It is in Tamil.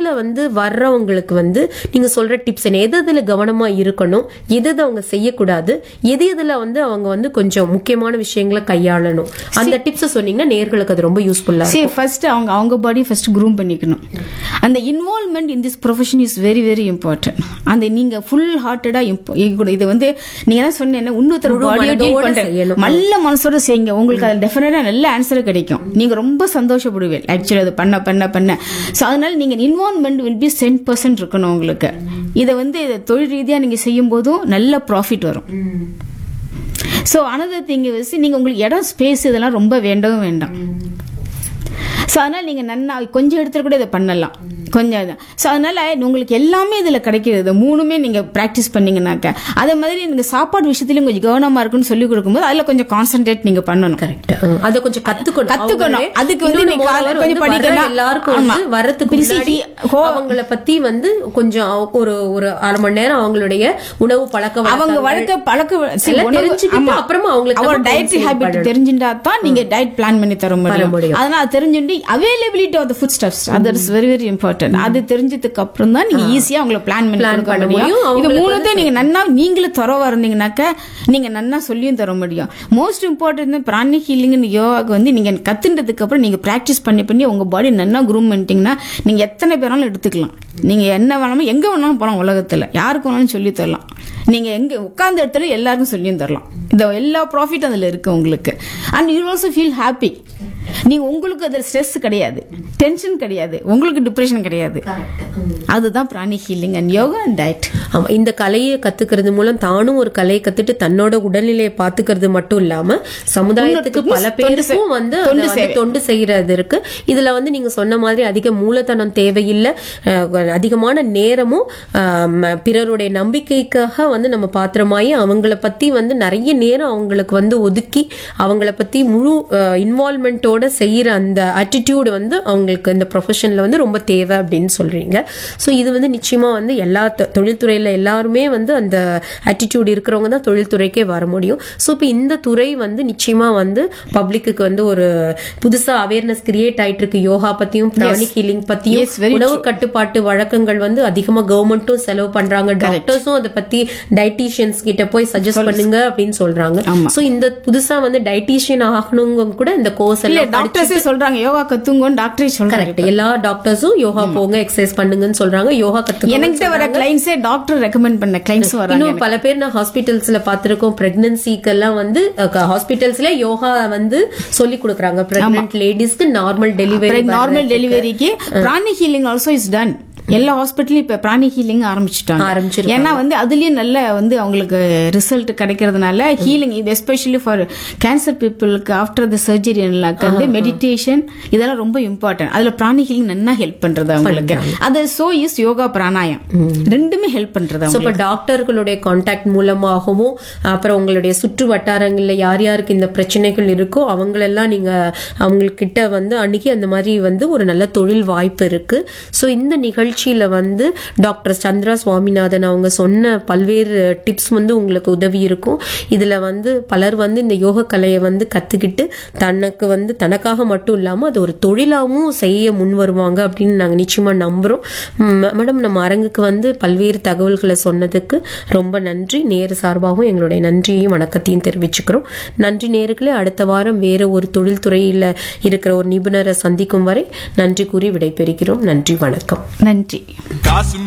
புதுசால வந்து வர்றவங்களுக்கு வந்து நீங்க சொல்ற டிப்ஸ் என்ன எது எதுல கவனமா இருக்கணும் எது எது அவங்க செய்யக்கூடாது எது எதுல வந்து அவங்க வந்து கொஞ்சம் முக்கியமான விஷயங்களை கையாளணும் அந்த டிப்ஸ் சொன்னீங்கன்னா நேர்களுக்கு அது ரொம்ப யூஸ்ஃபுல்லா சரி ஃபர்ஸ்ட் அவங்க அவங்க பாடி ஃபர்ஸ்ட் க்ரூம் பண்ணிக்கணும் அந்த involvement in this profession is very very important அந்த நீங்க ஃபுல் ஹார்ட்டடா இது வந்து நீங்க என்ன சொன்னீங்க இன்னொருத்தர் பாடியை டீல் மனதோட பண்ற செய்யணும். நல்ல மனசோட செய்யுங்க உங்களுக்கு அது டெஃபினட்டா நல்ல ஆன்சர் கிடைக்கும் நீங்க ரொம்ப சந்தோஷப்படுவீங்க ஆக்சுவலி அது பண்ண பண்ண பண்ண ஸோ அதனால நீங்க involvement will be cent percent இருக்கணும் உங்களுக்கு இதை வந்து இதை தொழில் ரீதியா நீங்க செய்யும் போதும் நல்ல ப்ராஃபிட் வரும் ஸோ அனதர் திங் வச்சு நீங்க உங்களுக்கு இடம் ஸ்பேஸ் இதெல்லாம் ரொம்ப வேண்டவும் வேண்டாம் ஸோ அதனால நீங்க நன்னா கொஞ்சம் இடத்துல கூட இதை பண்ணலாம் கொஞ்சம் ஸோ அதனால உங்களுக்கு எல்லாமே இதுல கிடைக்கிறது மூணுமே நீங்க ப்ராக்டிஸ் பண்ணீங்கன்னாக்க அதே மாதிரி நீங்க சாப்பாடு விஷயத்துலயும் கொஞ்சம் கவனமா இருக்குன்னு சொல்லி கொடுக்கும்போது அதுல கொஞ்சம் கான்சென்ட்ரேட் நீங்க பண்ணணும் கரெக்ட் அதை கொஞ்சம் கத்துக்கணும் கத்துக்கணும். அவங்களே. அதுக்கு வந்து இன்னொன்னு நீ காலைல moreover கொஞ்சம் வந்து வர்ற படிக்கணும். எல்லாருக்கும் ஆமா. வந்து வரதுக்கு பிரிசி- முன்னாடி ஹோ- அவங்கள பத்தி வந்து கொஞ்சம் ஒரு ஒரு அரை மணி நேரம் அவங்களுடைய உணவு பழக்க அவங்க வழக்கங்கள் வழக்க பழக்க வ- எல்லாம் உணவு- தெரிஞ்சுக்கிட்டு ஆமா. அப்புறமா அவங்களுக்கு அவரோட நம்ம டயட் counseling ஹேபிட் பண்ணணும். தெரிஞ்சுட்டா தான் நீங்க டயட் பிளான் பண்ணி தர முடியும் முடியும். அதனால அது தெரிஞ்சுட்டு availability of the food stuffs அது இஸ் வெரி வெரி இம்பார்ட்டன்ட் அது தெரிஞ்சதுக்கு அப்புறம் தான் நீங்க ஈஸியா உங்களை பிளான் பண்ணி Plan கொடுக்க பண்ண முடியும் முடியும். இது அவங்களுக்கு மூணுத்தையும் நீங்க நன்னா நீங்களும் தரவா இருந்தீங்கன்னாக்க நீங்க நன்னா சொல்லியும் தர முடியும் மோஸ்ட் இம்பார்ட்டன்ட் பிராணி ஹீலிங் யோகாக்கு வந்து நீங்க கத்துன்றதுக்கு அப்புறம் நீங்க பிராக்டிஸ் பண்ணி பண்ணி உங்க பாடி நன்னா குரூம் பண்ணிட்டீங்கன்னா நீங்க எத்தனை பேராலும் எடுத்துக்கலாம் நீங்க என்ன வேணாலும் எங்க வேணாலும் போலாம் உலகத்துல யாருக்கு வேணாலும் சொல்லி தரலாம் நீங்க எங்க உட்கார்ந்த இடத்துல எல்லாருக்கும் சொல்லியும் தரலாம் இந்த எல்லா ப்ராஃபிட் அதுல இருக்கு உங்களுக்கு and you also feel happy நீங்க உங்களுக்கு அதுல ஸ்ட்ரெஸ் கிடையாது டென்ஷன் கிடையாது உங்களுக்கு டிப்ரெஷன் கிடையாது அதுதான் pranic healing and yoga and diet ஆமா இந்த கலையை கத்துக்கிறது மூலம் தானும் ஒரு கலையை கத்துட்டு தன்னோட உடல்நிலையை பாத்துக்கிறது மட்டும் இல்லாம சமுதாயத்துக்கு பல தொண்டு பேருக்கும் செய்- வந்து தொண்டு அதை வந்து சேவை. தொண்டு செய்யறது இருக்கு இதுல வந்து நீங்க சொன்ன மாதிரி அதிக மூலதனம் தேவையில்லை அஹ், அதிகமான நேரமும் ஆம், பிறருடைய நம்பிக்கைக்காக வந்து நம்ம பாத்திரமாயி அவங்கள பத்தி வந்து நிறைய நேரம் அவங்களுக்கு வந்து ஒதுக்கி அவங்கள பத்தி முழு இன்வால்மெண்ட்டோட செய்யற அந்த attitude வந்து அவங்களுக்கு இந்த ப்ரொஃபஷன்ல வந்து ரொம்ப தேவை அப்படின்னு சொல்றீங்க ஸோ இது வந்து நிச்சயமா வந்து எல்லா தொ- தொழில்துறையில எல்லாருமே வந்து அந்த attitude இருக்கிறவங்க தான் தொழில்துறைக்கே வர முடியும் ஸோ இப்போ இந்த துறை வந்து நிச்சயமா வந்து பப்ளிக்கு வந்து ஒரு புதுசா அவேர்னஸ் கிரியேட் ஆயிட்டு இருக்கு யோகா பத்தியும் பிராணிக் ஹீலிங் பத்தியும் Yes, very உணவு கட்டுப்பாட்டு வழக்கங்கள் வந்து அதிகமா கவர்மெண்ட்டும் செலவு பண்றாங்க டாக்டர்ஸும் அதை பத்தி டயட்டீஷியன்ஸ் கிட்ட போய் சஜஸ்ட் பண்ணுங்க அப்படின்னு சொல்றாங்க ஆமா. சோ இந்த புதுசா வந்து டயட்டீஷியன் ஆகணுங்க கூட இந்த கோர்ஸ் இல்ல எல்லாம் டாக்டர்ஸே சொல்றாங்க யோகா கத்துங்கன்னு டாக்டரே சொல்றாங்க கரெக்ட் எல்லா டாக்டர்ஸும் யோகா போங்க எக்ஸசைஸ் பண்ணுங்கன்னு சொல்றாங்க யோகா கத்துக்கணும் எனக்கிட்ட வர கிளைண்ட்ஸே டாக்டர் ரெக்கமெண்ட் பண்ண கிளைண்ட்ஸ் வராங்க இன்னும் பல பேர் நான் ஹாஸ்பிட்டல்ஸ்ல பாத்திருக்கோம் பிரெக்னன்சிக்கெல்லாம் வந்து ஹாஸ்பிட்டல்ஸ்ல யோகா வந்து சொல்லி கொடுக்குறாங்க பிரெக்னன்ட் லேடிஸ்க்கு நார்மல் டெலிவரி நார்மல் டெலிவரிக்கு பிராணி ஹீலிங் ஆல்சோ இஸ் டன் எல்லா ஹாஸ்பிட்டலும் இப்ப பிராணி ஹீலிங் ஆரம்பிச்சிட்டாங்க ஆரம்பிச்சிருக்காங்க. ஏன்னா வந்து அதுலயும் நல்ல வந்து அவங்களுக்கு ரிசல்ட் கிடைக்கிறதுனால ஹீலிங் இது எஸ்பெஷலி ஃபார் கேன்சர் பீப்புளுக்கு ஆஃப்டர் த சர்ஜரி வந்து மெடிடேஷன் இதெல்லாம் ரொம்ப இம்பார்ட்டன்ட் அதுல பிராணி ஹீலிங் நல்லா ஹெல்ப் பண்றது அவங்களுக்கு அது சோ இஸ் யோகா பிராணாயம் ரெண்டுமே ஹெல்ப் பண்றது ஸோ அவங்களுக்கு இப்போ டாக்டர்களுடைய காண்டாக்ட் மூலமாகவும் அப்புறம் உங்களுடைய சுற்று வட்டாரங்களில் யார் யாருக்கு இந்த பிரச்சனைகள் இருக்கோ அவங்களெல்லாம் நீங்க அவங்கக்கிட்ட வந்து அன்னைக்கு அந்த மாதிரி வந்து ஒரு நல்ல தொழில் வாய்ப்பு இருக்கு ஸோ இந்த நிகழ்ச்சியில வந்து டாக்டர் சந்திரா சுவாமிநாதன் அவங்க சொன்ன பல்வேறு டிப்ஸ் வந்து உங்களுக்கு உதவி இருக்கும் இதுல வந்து பலர் வந்து இந்த யோக கலையை வந்து கத்துக்கிட்டு தனக்கு வந்து தனக்காக மட்டும் இல்லாம அது ஒரு தொழிலாகவும் செய்ய முன் வருவாங்க அப்படின்னு நாங்க நிச்சயமா நம்புறோம் ம், மேடம் நம்ம அரங்குக்கு வந்து பல்வேறு தகவல்களை சொன்னதுக்கு ரொம்ப நன்றி நேரு சார்பாகவும் எங்களுடைய நன்றியையும் வணக்கத்தையும் தெரிவிச்சுக்கிறோம் நன்றி நேர்களே அடுத்த வாரம் வேற ஒரு தொழில்துறையில இருக்கிற ஒரு நிபுணரை சந்திக்கும் வரை நன்றி கூறி விடைபெறுகிறோம் நன்றி வணக்கம் நன்றி காசு